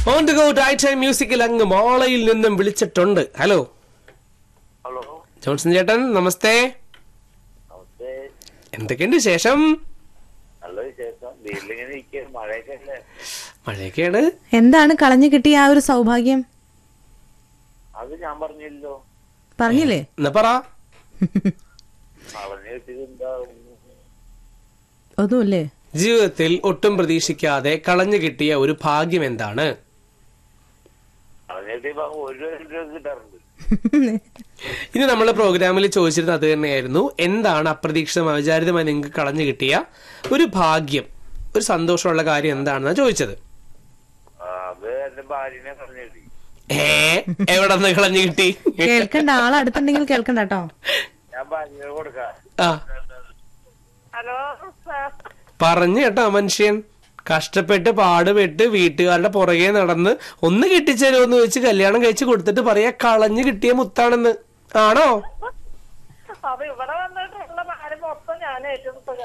On to go diet time മ്യൂസിക്കിൽ അങ്ങ് മോളയിൽ നിന്നും വിളിച്ചിട്ടുണ്ട് ഹലോ ഹലോ ജോൺസൺ ചേട്ടൻ നമസ്തേ നമസ്തേ എന്തൊക്കെയുണ്ട് വിശേഷം നല്ല വിശേഷം വീട്ടിലിങ്ങനെ ഇരിക്കുക മഴയൊക്കെ അല്ലേ മഴയൊക്കെയാണ് എന്താണ് കളഞ്ഞു കിട്ടിയ ആ ഒരു സൗഭാഗ്യം അത് ഞാൻ പറഞ്ഞില്ലല്ലോ പറഞ്ഞില്ലേ എന്നാ പറ പറഞ്ഞു കിട്ടിയത് എന്താ ഒന്നുമില്ലേ ജീവിതത്തിൽ ഒട്ടും പ്രതീക്ഷിക്കാതെ കളഞ്ഞു കിട്ടിയ ഒരു ഭാഗ്യം എന്താണ് പറഞ്ഞു കിട്ടിയപ്പോ ഒരു രണ്ട് രൂപ കിട്ടാറുണ്ട് ഇനി നമ്മൾ പ്രോഗ്രാമിൽ ചോദിച്ചിരുന്നത് അത് തന്നെയായിരുന്നു എന്താണ് അപ്രതീക്ഷിതമായി വിചാരിതമായി നിങ്ങൾക്ക് കളഞ്ഞു കിട്ടിയ ഒരു ഭാഗ്യം ഒരു സന്തോഷമുള്ള കാര്യം എന്താണെന്നാണ് ചോദിച്ചത് ആ, അത് എന്റെ ഭാര്യനെ പറഞ്ഞു കിട്ടി ഏ എവിടെ നിന്ന് കളഞ്ഞു കിട്ടി കേൾക്കണ്ട ആൾ അടുത്തുണ്ടെങ്കിൽ കേൾക്കണ്ട കേട്ടോ ഞാൻ ഭാര്യനെ കൊടുക്കാം ആ ഹലോ പറഞ്ഞു കേട്ടോ മനുഷ്യൻ കഷ്ടപ്പെട്ട് പാടുപെട്ട് വീട്ടുകാരുടെ പുറകെ നടന്ന് ഒന്ന് കിട്ടിച്ചേരുമെന്ന് വെച്ച് കല്യാണം കഴിച്ച് കൊടുത്തിട്ട് പറയാ കളഞ്ഞു കിട്ടിയ മുത്താണെന്ന് ആണോ അപ്പൊ ഇവിടെ വന്നിട്ടുള്ള ഭാര്യ മൊത്തം ഞാൻ ഏറ്റെടുത്തത്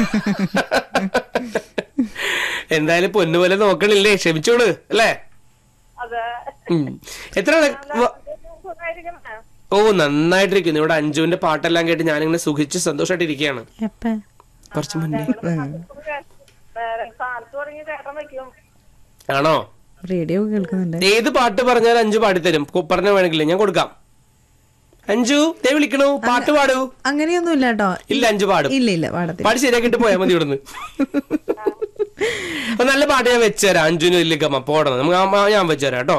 എന്തായാലും പൊന്നുപോലെ നോക്കണില്ലേ ക്ഷമിച്ചോളൂ അല്ലേ അതെ ഉം. എത്ര വ- സുഖായിരിക്കണേ ഓ നന്നായിട്ടിരിക്കുന്നു ഇവിടെ അഞ്ജുവിന്റെ പാട്ടെല്ലാം കേട്ട് ഞാനിങ്ങനെ സുഖിച്ച് സന്തോഷമായിട്ട് ഇരിക്കുകയാണ് എപ്പ കുറച്ച് മുന്നേ നേരെ കാലത്ത് തുടങ്ങി ചേട്ടൻ വെക്കും ആണോ റേഡിയോ കേൾക്കുന്നുണ്ട് ഏത് പാട്ട് പറഞ്ഞാലും അഞ്ചു പാടിത്തരും കൊ- പറഞ്ഞ വേണമെങ്കിലേ ഞാൻ കൊടുക്കാം അഞ്ചു ദേ വിളിക്കണു പാട്ട് പാടൂ അങ്ങനെയൊന്നും ഇല്ല കേട്ടോ ഇല്ല അഞ്ചു പാടും ഇല്ല ഇല്ല പാടത്തില്ല പാടി ശരിയാക്കിട്ട് പോയാൽ മതി ഇവിടുന്ന് അപ്പൊ നല്ല പാട്ട് ഞാൻ വെച്ചുതരാം അഞ്ചുവിന് വലിയ ഗമ പോടണം നമുക്ക് ആ- ആ ഞാൻ വെച്ചുതരാം കേട്ടോ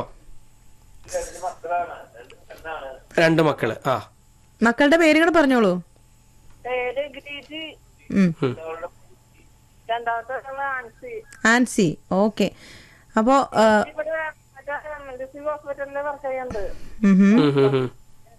രണ്ട് മക്കള് ആ മക്കളുടെ പേരുകൾ പറഞ്ഞോളൂ പേര് ഗിരീജ് ഉം. രണ്ടാമത്തെ ആള് ആൻസി ആൻസി ഓക്കെ അപ്പോ ആ, ഇവിടെ മറ്റേ എം എൽ സി ഹോസ്പിറ്റലിൽ വർക്ക് ചെയ്യുന്നുണ്ട് ഉം ഹും. ഉം ഉം ഉം.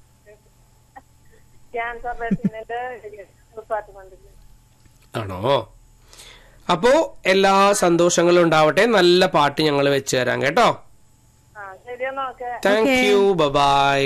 ക്യാൻസർ പേഷ്യന്റിന്റെ ഡിപ്പാർട്ട്മെന്റിൽ ആണോ അപ്പോ എല്ലാ സന്തോഷങ്ങളും ഉണ്ടാവട്ടെ നല്ല പാട്ട് ഞങ്ങൾ വെച്ചു തരാം കേട്ടോ ആ ശരിയെന്നാ okay thank you bye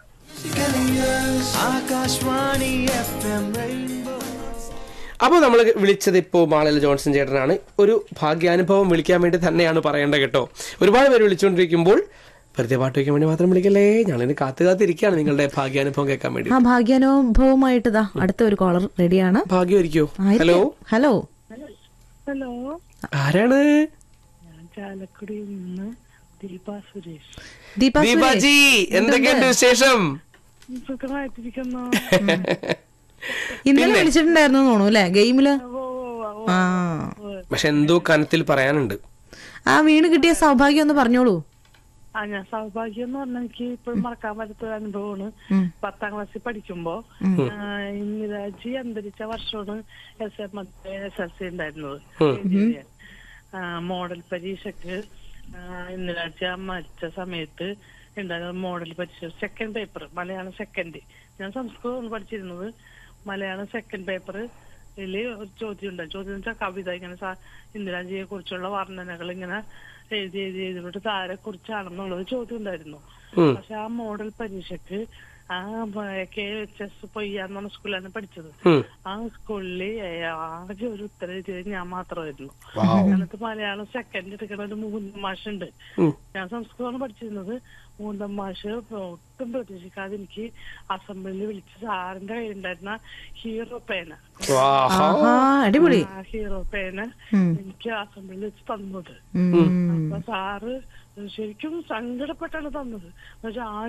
Akashvani F M Rainbow അപ്പോൾ നമ്മൾ വിളിച്ചത് ഇപ്പോൾ മാളൽ ജോൺസൺ ചേട്ടനാണ് ഒരു ഭാഗ്യാനുഭവം വിളിക്കാൻ വേണ്ടി തന്നെയാണ് പറയേണ്ടത് കേട്ടോ ഒരുപാട് പേര് വിളിച്ചുകൊണ്ടിരിക്കുമ്പോൾ വെറുതെ പാട്ട് വയ്ക്കാൻ വേണ്ടി മാത്രം വിളിക്കല്ലേ ഞങ്ങളിന് കാത്തു കാത്തിരിക്കുകയാണ് നിങ്ങളുടെ ഭാഗ്യാനുഭവം കേൾക്കാൻ വേണ്ടി ആ ഭാഗ്യാനുഭവമായിട്ട് ദാ അടുത്ത ഒരു കോളർ റെഡിയാണ് ഭാഗ്യമായിരിക്കോ ഹലോ ഹലോ ഹലോ ആരാണ് ഞാൻ ചാലക്കുടിയിൽ നിന്ന് ദീപ സുരേഷ് ദീപ സുരേഷ്. ദീപാജി എന്തൊക്കെയുണ്ട് വിശേഷം സുഖമായിട്ടിരിക്കുന്നു ഇന്നലെ വിളിച്ചിട്ടുണ്ടായിരുന്നു തോന്നുന്നു അല്ലെ ഗെയിമില് ആ പക്ഷെ എന്തോ കനത്തിൽ പറയാനുണ്ട് ആ വീണ് കിട്ടിയ സൗഭാഗ്യം ഒന്ന് പറഞ്ഞോളൂ ആ ഞാൻ സൗഭാഗ്യം എന്ന് പറഞ്ഞാൽ എനിക്ക് ഇപ്പോഴും മറക്കാൻ പറ്റാത്ത ഒരു അനുഭവമാണ് ഉം. പത്താം ക്ലാസ്സിൽ പഠിക്കുമ്പോ ആ, ഇന്ദിരാജി അന്തരിച്ച വർഷമാണ് S M S L C ഉണ്ടായിരുന്നത് എഞ്ചിനീയർ. ആ, മോഡൽ പരീക്ഷക്ക് ആ, ഇന്ദിരാജി ആ മരിച്ച സമയത്ത് ഉണ്ടായിരുന്ന മോഡൽ പരീക്ഷ സെക്കൻഡ് പേപ്പർ മലയാളം സെക്കൻഡ് ഞാൻ സംസ്കൃതമാണ് പഠിച്ചിരുന്നത് മലയാളം സെക്കൻഡ് പേപ്പർ ഇതില് ഒരു ചോദ്യം ഉണ്ട് ചോദ്യം എന്ന് വെച്ചാൽ കവിത ഇങ്ങനെ സാ- ഇന്ദിരാജിയെ കുറിച്ചുള്ള വർണ്ണനകൾ ഇങ്ങനെ എഴുതി എഴുതി എഴുതിയിട്ട് താരെ കുറിച്ചാണെന്നുള്ളത് ചോദ്യം ഉണ്ടായിരുന്നു ഉം. പക്ഷെ ആ മോഡൽ പരീക്ഷക്ക് ആ കെ എച്ച് എസ് പൊയ്യാന്ന് പറഞ്ഞ സ്കൂളിലാണ് പഠിച്ചത് ഉം. ആ സ്കൂളില് ആകെ ഒരു ഉത്തരം എഴുതിയത് ഞാൻ മാത്രമായിരുന്നു Wow. എന്നിട്ട് മലയാളം സെക്കൻഡ് എടുക്കണ ഒരു മൂന്ന് മാഷുണ്ട് ഉം. ഞാൻ സംസ്കൃതമാണ് പഠിച്ചിരുന്നത് മൂന്നാം മാഷ് ഒട്ടും പ്രതീക്ഷിക്കാതെ എനിക്ക് അസംബ്ലിയിൽ വിളിച്ച് സാറിന്റെ കയ്യിലുണ്ടായിരുന്ന ഹീറോ പേന ആഹാ. ആഹാ അടിപൊളി ആ ഹീറോ പേന ഉം. എനിക്ക് അസംബ്ലിയിൽ വെച്ച് തന്നത് ഉം. അപ്പൊ സാറ് ശരിക്കും സങ്കടപ്പെട്ടാണ് തന്നത് എന്നുവെച്ചാൽ